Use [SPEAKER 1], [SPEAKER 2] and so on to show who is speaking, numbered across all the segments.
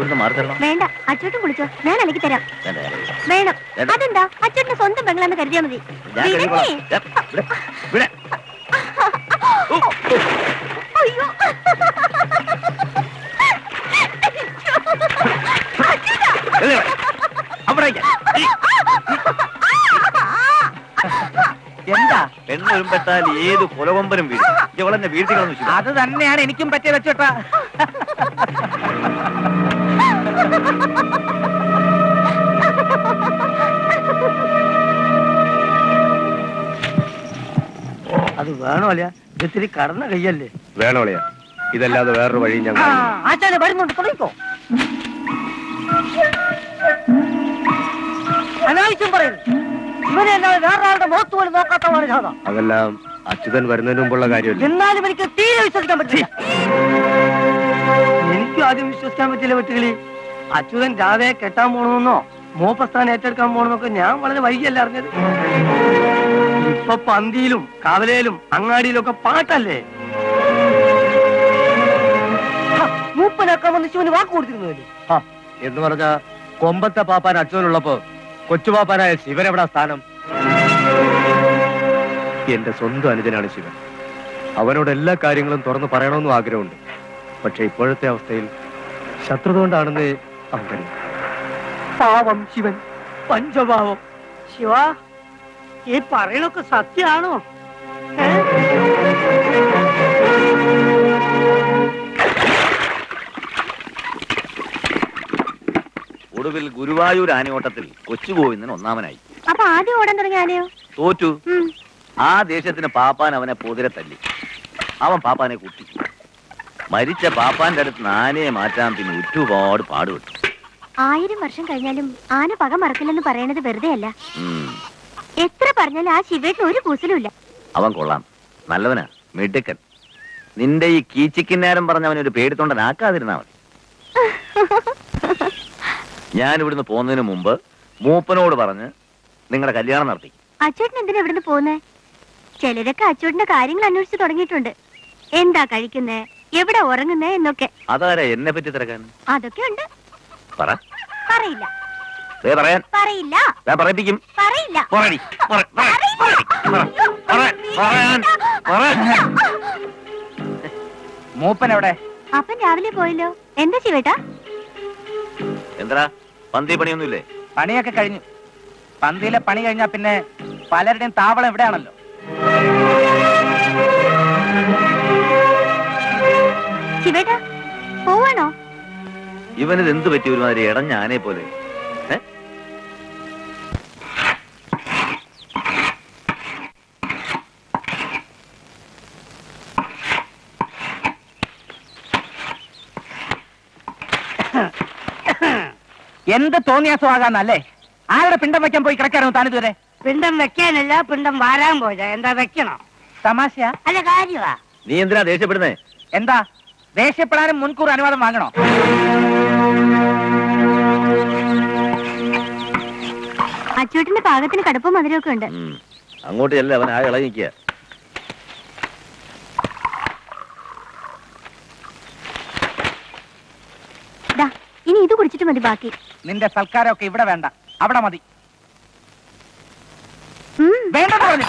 [SPEAKER 1] ഇവിടുന്ന് മാറി തരണം
[SPEAKER 2] വേണ്ട അച്ചോട്ടും കുളിച്ചോ ഞാൻ അലക്കി തരാം
[SPEAKER 1] വേണ്ട, ഞാൻ കഴിക്കാം.
[SPEAKER 2] വേണം
[SPEAKER 1] വേണ്ട.
[SPEAKER 2] അതെന്താ അച്ചോട്ടിന്റെ സ്വന്തം പെങ്ങളാന്ന് കരുതിയാ മതി
[SPEAKER 1] ഞാൻ
[SPEAKER 2] വിടണേ.
[SPEAKER 1] കഴിക്കോളാം. ദേ, ഇവിടെ, ഇവിടെ.
[SPEAKER 2] അയ്യോ
[SPEAKER 1] ദേ, ഇവിടെ. അവിടേക്ക്. ഈ,
[SPEAKER 3] എന്താ
[SPEAKER 1] പെണ്ണ് വരുമ്പെട്ടാൽ ഏത് കൊലകൊമ്പനും വീഴും ഇവളെന്നെ വീഴ്ത്തികളെന്ന് വെച്ചു
[SPEAKER 3] അത് തന്നെയാണ് എനിക്കും പറ്റിയ വെച്ചോട്ടാ
[SPEAKER 4] അത് വേണോ അല്ല ഇത്തിരി കടന്ന കയ്യല്ലേ
[SPEAKER 1] വേണോളിയാ ഇതല്ലാതെ വേറൊരു വഴി ഞാൻ
[SPEAKER 4] ആച്ചാനെ വരുന്നുണ്ട് തുടങ്ങിക്കോ അനാവശ്യം പറയുന്നു ഇവനെ അല്ലാതെ വേറൊരാളുടെ മുഖത്ത് പോലും നോക്കാത്തവണ് ജാഥ
[SPEAKER 1] അതെല്ലാം അച്യുതൻ വരുന്നതിന് മുമ്പുള്ള കാര്യമല്ലേ
[SPEAKER 4] എന്നാലും എനിക്ക് തീരെ വിശ്വസിക്കാൻ പറ്റില്ല എനിക്കും ആദ്യം വിശ്വസിക്കാൻ പറ്റില്ല വെട്ടുകളി അച്യുതൻ രാധയെ കെട്ടാൻ പോണമെന്നോ മോപ്പസ്ഥാനം ഏറ്റെടുക്കാൻ പോണെന്നൊക്കെ ഞാൻ വളരെ വൈകിയല്ല അറിഞ്ഞത് ഇപ്പൊ പന്തിയിലും കവലയിലും അങ്ങാടിയിലും ഒക്കെ പാട്ടല്ലേ ഹ, മൂപ്പനൊക്കെ വന്ന് ശിവന് വാക്ക് കൊടുത്തിരുന്നല്ലേ
[SPEAKER 1] എന്ന് പറഞ്ഞ കൊമ്പത്തെ പാപ്പാൻ അച്ഛനുള്ളപ്പോ കൊച്ചുപാപ്പാനായ ശിവൻ എവിടാ സ്ഥാനം എന്റെ സ്വന്തം അനുജനാണ് ശിവൻ അവനോട് എല്ലാ കാര്യങ്ങളും തുറന്നു പറയണമെന്നും ആഗ്രഹമുണ്ട് പക്ഷെ ഇപ്പോഴത്തെ അവസ്ഥയിൽ ശത്രുത കൊണ്ടാണെന്ന് അവൻ കരുതുന്നു.
[SPEAKER 4] പാവം ശിവൻ പഞ്ചപാവം ശിവ ഈ പറയണൊക്കെ സത്യാണോ ഏ?
[SPEAKER 1] ഒടുവിൽ ഗുരുവായൂർ ആനയോട്ടത്തിൽ കൊച്ചുഗോവിന്ദൻ ഒന്നാമനായി
[SPEAKER 2] അപ്പൊ ആദ്യം ഓടാൻ തുടങ്ങിയ ആനയോ
[SPEAKER 1] തോറ്റു
[SPEAKER 2] ഉം.
[SPEAKER 1] ആ ദേശത്തിന് പാപ്പാൻ അവനെ പൊതിരെ തല്ലി അവൻ പാപ്പാനെ കുട്ടി മരിച്ച പാപ്പാന്റെ അടുത്ത് ആനയെ മാറ്റാൻ പിന്നെ ഒരുപാട് പാടുപെട്ടു
[SPEAKER 2] ആയിരം വർഷം കഴിഞ്ഞാലും ആന പക മറക്കില്ലെന്ന് പറയണത് വെറുതെ അല്ല
[SPEAKER 1] ഉം.
[SPEAKER 2] എത്ര പറഞ്ഞാലും ആ ശിവേട്ടിന് ഒരു കൂസലുമില്ല
[SPEAKER 1] അവൻ കൊള്ളാം നല്ലവനാ മിടുക്കൻ നിന്റെ ഈ കീച്ചിക്കിന്നാരം പറഞ്ഞ അവനൊരു പേടിത്തൊണ്ടനാക്കാതിരുന്നാ മതി ഞാൻ ഇവിടുന്ന് പോകുന്നതിന് മുമ്പ് മൂപ്പനോട് പറഞ്ഞ് നിങ്ങളുടെ കല്യാണം നടത്തി
[SPEAKER 2] അച്ചോട്ടൻ എന്തിനാ ഇവിടുന്ന് പോകുന്നേ ചിലരൊക്കെ അച്ചോട്ടിന്റെ കാര്യങ്ങൾ അന്വേഷിച്ച് തുടങ്ങിയിട്ടുണ്ട് എന്താ കഴിക്കുന്നേ എവിടെ ഉറങ്ങുന്നേ എന്നൊക്കെ
[SPEAKER 1] അതാരാ എന്നെ പറ്റി തിരക്കാൻ
[SPEAKER 2] അതൊക്കെ ഉണ്ട്
[SPEAKER 1] പറ
[SPEAKER 2] പറയില്ല
[SPEAKER 1] ദേ പറയാൻ
[SPEAKER 2] പറയില്ല
[SPEAKER 1] ഞാൻ പറയിപ്പിക്കും
[SPEAKER 2] പറയില്ല
[SPEAKER 1] പറയടി. പറ, പറ,
[SPEAKER 2] പറയില്ല.
[SPEAKER 1] പറ, പറ, പറയാൻ, പറ.
[SPEAKER 3] മൂപ്പൻ എവിടെ
[SPEAKER 2] അപ്പൻ രാവിലെ പോയല്ലോ എന്താ ശിവേട്ടാ
[SPEAKER 1] എന്താ പന്തി പണിയൊന്നുമില്ലേ
[SPEAKER 3] പണിയൊക്കെ കഴിഞ്ഞു പന്തിയിലെ പണി കഴിഞ്ഞാ പിന്നെ പലരുടെയും താവളം ഇവിടെയാണല്ലോ
[SPEAKER 2] ശിവേട്ടാ പോവാണോ
[SPEAKER 1] ഇവനിത് എന്ത് പറ്റി ഒരുമാതിരി ഇടഞ്ഞ ആനയെ പോലെ ഏ?
[SPEAKER 3] എന്ത് തോന്നിയാസമാകാന്നല്ലേ ആരുടെ പിണ്ടം വെക്കാൻ പോയി കിടക്കാനോ താനിതുവരെ
[SPEAKER 4] പിണ്ടം വെക്കാനല്ല പിണ്ടം വാരാൻ പോയത് എന്താ വെക്കണോ
[SPEAKER 3] തമാശയാ
[SPEAKER 4] അല്ല കാര്യമാ
[SPEAKER 1] നീ എന്തിനാ ദേഷ്യപ്പെടുന്നേ
[SPEAKER 3] എന്താ ദേഷ്യപ്പെടാനും മുൻകൂർ അനുവാദം വാങ്ങണോ
[SPEAKER 2] അച്ചോട്ടിന്റെ പാകത്തിന് കടുപ്പം മധുരമൊക്കെ ഉണ്ട്
[SPEAKER 1] ഉം. അങ്ങോട്ട് ചെല്ല അവൻ ആ ഇളകി നിൽക്കുക
[SPEAKER 2] ദാ ഇനി ഇത് കുടിച്ചിട്ട് മതി ബാക്കി
[SPEAKER 3] നിന്റെ സൽക്കാരമൊക്കെ ഇവിടെ വേണ്ട അവിടെ മതി
[SPEAKER 2] ഉം.
[SPEAKER 3] വേണ്ടെന്ന് പറഞ്ഞു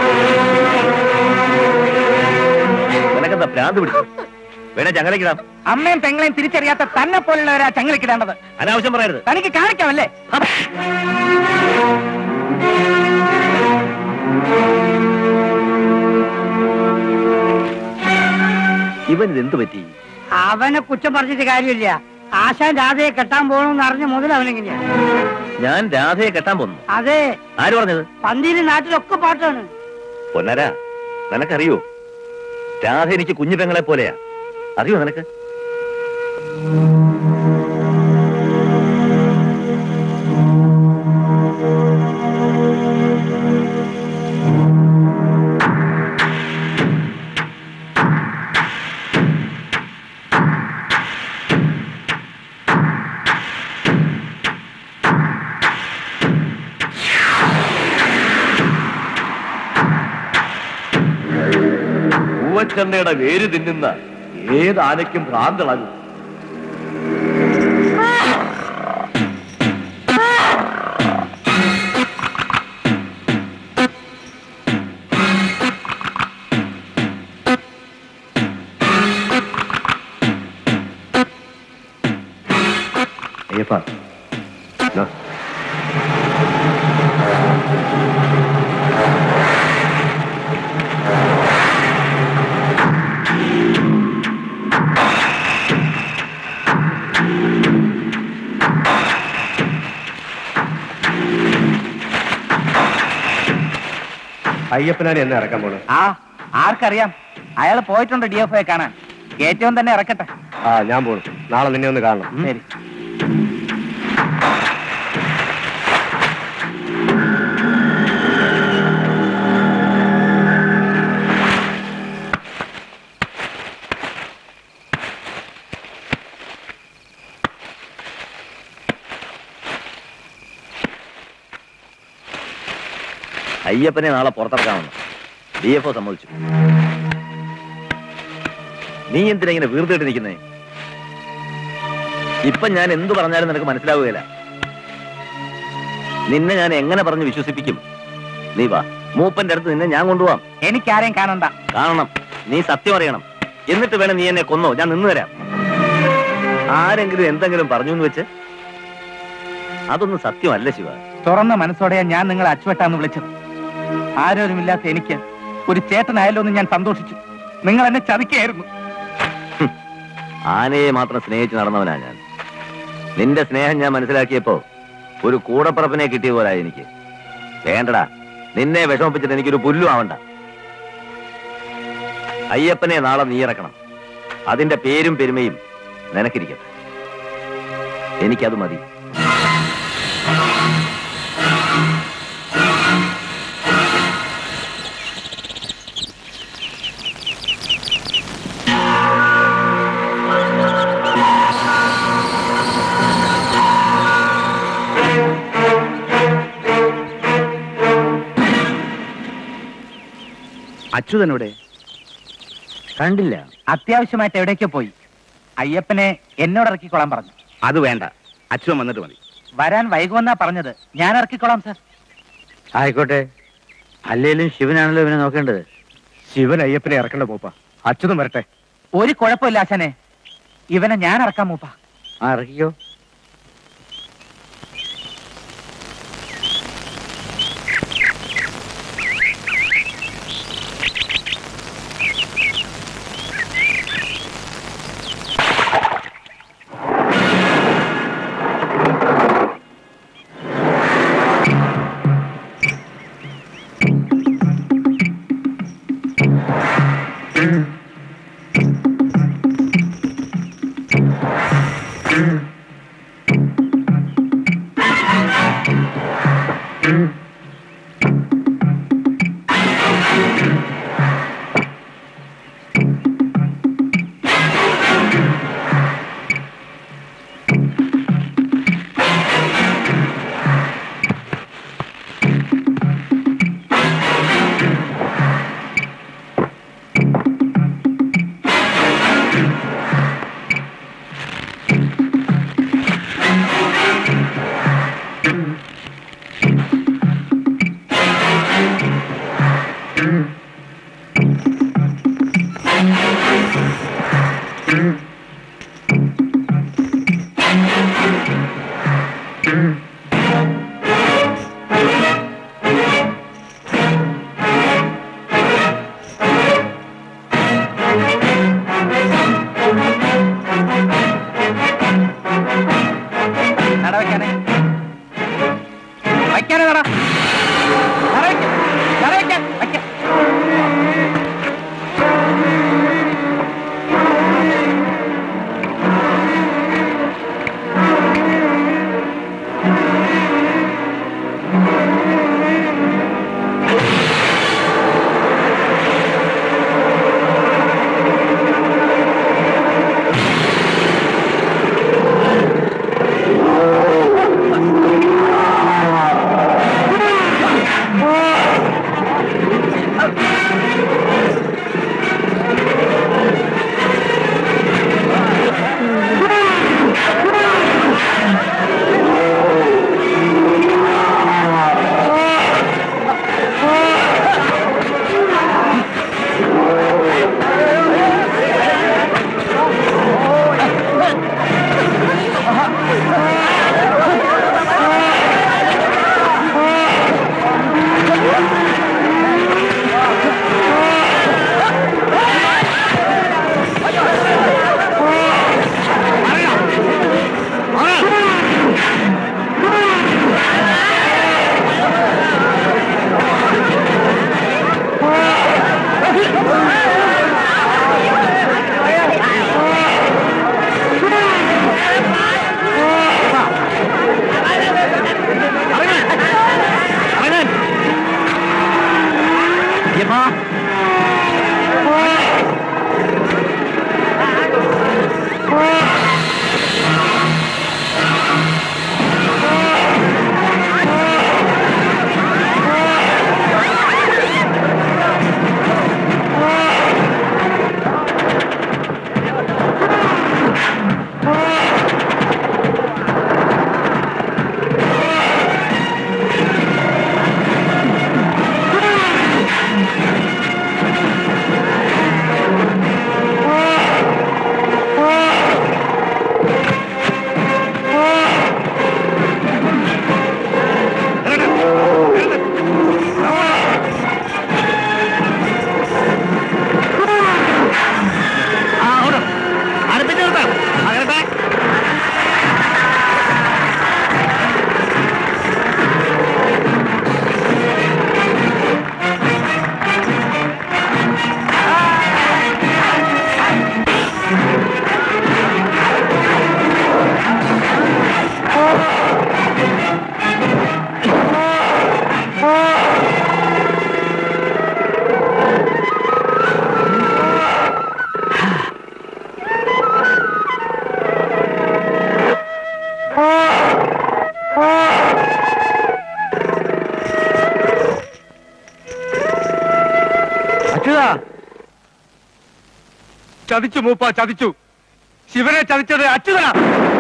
[SPEAKER 1] നിനക്കെന്താ ഭ്രാന്ത് പിടിച്ചു വേണേ ചങ്ങലക്കിടാം
[SPEAKER 3] അമ്മയും പെങ്ങളെയും തിരിച്ചറിയാത്ത തന്നെ പോലുള്ളവരാ ചങ്ങലിക്കിടേണ്ടത്
[SPEAKER 1] അനാവശ്യം പറയരുത്
[SPEAKER 3] തനിക്ക് കാണിക്കാമല്ലേ
[SPEAKER 1] ഇവൻ ഇത് എന്ത് പറ്റി
[SPEAKER 4] അവനെ കുറ്റം പറഞ്ഞിട്ട് കാര്യമില്ല ആശാൻ രാധയെ കെട്ടാൻ പോകണമെന്ന് അറിഞ്ഞ മുതൽ അവനെങ്ങനെയാ
[SPEAKER 1] ഞാൻ രാധയെ കെട്ടാൻ പോന്നു
[SPEAKER 4] അതെ
[SPEAKER 1] ആര് പറഞ്ഞത്
[SPEAKER 4] പന്തിയിലെ നാട്ടിലൊക്കെ പാട്ടാണ്
[SPEAKER 1] പൊന്നരാ നിനക്കറിയോ രാധ എനിക്ക് കുഞ്ഞു പെങ്ങളെ പോലെയാ അറിയോ നിനക്ക് പൂവച്ചെണ്ണയുടെ വേര് തിന്നുന്ന ഏത് ആനയ്ക്കും ഭ്രാന്തളകും അയ്യപ്പ ദാ. അയ്യപ്പനാണ് എന്നെ ഇറക്കാൻ പോണത്
[SPEAKER 3] ആ ആർക്കറിയാം അയാൾ പോയിട്ടുണ്ട് ഡി എഫ് ഐ കാണാൻ ഏറ്റവും തന്നെ ഇറക്കട്ടെ
[SPEAKER 1] ആ ഞാൻ പോണു നാളെ നിന്നെ ഒന്ന് കാണണം ഉം?
[SPEAKER 3] ശരി
[SPEAKER 5] അയ്യപ്പനെ നാളെ പുറത്തിറക്കാമെന്ന് ഡി എഫ് ഒ സമ്മതിച്ചു നീ എന്തിനാ ഇങ്ങനെ വീർത്തിട്ട് നിൽക്കുന്നേ ഇപ്പൊ ഞാൻ എന്തു പറഞ്ഞാലും നിനക്ക് മനസ്സിലാവുകയില്ല നിന്നെ ഞാൻ എങ്ങനെ പറഞ്ഞ് വിശ്വസിപ്പിക്കും നീ വാ മൂപ്പന്റെ അടുത്ത് നിന്നെ ഞാൻ കൊണ്ടുപോവാം
[SPEAKER 3] എനിക്കാരെയും കാണണ്ട
[SPEAKER 5] കാണണം നീ സത്യം അറിയണം എന്നിട്ട് വേണം നീ എന്നെ കൊന്നോ ഞാൻ നിന്ന് തരാം ആരെങ്കിലും എന്തെങ്കിലും പറഞ്ഞു എന്ന് വെച്ച് അതൊന്നും സത്യമല്ല ശിവ
[SPEAKER 3] തുറന്ന മനസ്സോടെയാ ഞാൻ നിങ്ങളെ അച്ചുവെട്ടാന്ന് വിളിച്ചത് ആരോരുമില്ലാത്ത എനിക്ക് ഒരു ചേട്ടനായല്ലോ എന്ന് ഞാൻ സന്തോഷിച്ചു നിങ്ങൾ എന്നെ ചതിക്കായിരുന്നു
[SPEAKER 5] ആനയെ മാത്രം സ്നേഹിച്ച് നടന്നവനാ ഞാൻ നിന്റെ സ്നേഹം ഞാൻ മനസ്സിലാക്കിയപ്പോ ഒരു കൂടപ്പറപ്പിനെ കിട്ടിയ പോലാ എനിക്ക് വേണ്ടടാ നിന്നെ വിഷമിപ്പിച്ചിട്ട് എനിക്കൊരു പുല്ലും ആവണ്ട അയ്യപ്പനെ നാളെ നീ ഇറക്കണം അതിന്റെ പേരും പെരുമയും നിനക്കിരിക്കട്ടെ എനിക്കത് മതി
[SPEAKER 6] അച്യുതനോടെ കണ്ടില്ല
[SPEAKER 3] അത്യാവശ്യമായിട്ട് എവിടേക്കോ പോയി അയ്യപ്പനെ എന്നോട് ഇറക്കിക്കൊള്ളാൻ പറഞ്ഞു
[SPEAKER 6] അത് വേണ്ട അച്യുതൻ വന്നിട്ട് മതി
[SPEAKER 3] വരാൻ വൈകുമെന്നാ പറഞ്ഞത് ഞാൻ ഇറക്കിക്കൊള്ളാം സാർ
[SPEAKER 6] ആയിക്കോട്ടെ അല്ലേലും ശിവനാണല്ലോ ഇവനെ നോക്കേണ്ടത്
[SPEAKER 1] ശിവൻ അയ്യപ്പനെ ഇറക്കണ്ട മൂപ്പ അച്യുതം വരട്ടെ
[SPEAKER 3] ഒരു കുഴപ്പമില്ല അച്ഛനെ ഇവനെ ഞാൻ ഇറക്കാം മൂപ്പ
[SPEAKER 6] ആ ഇറക്കിക്കോ
[SPEAKER 1] അച്യുതാ ചതിച്ചു മൂപ്പ ചതിച്ചു ശിവനെ ചതിച്ചത് അച്യുതനാ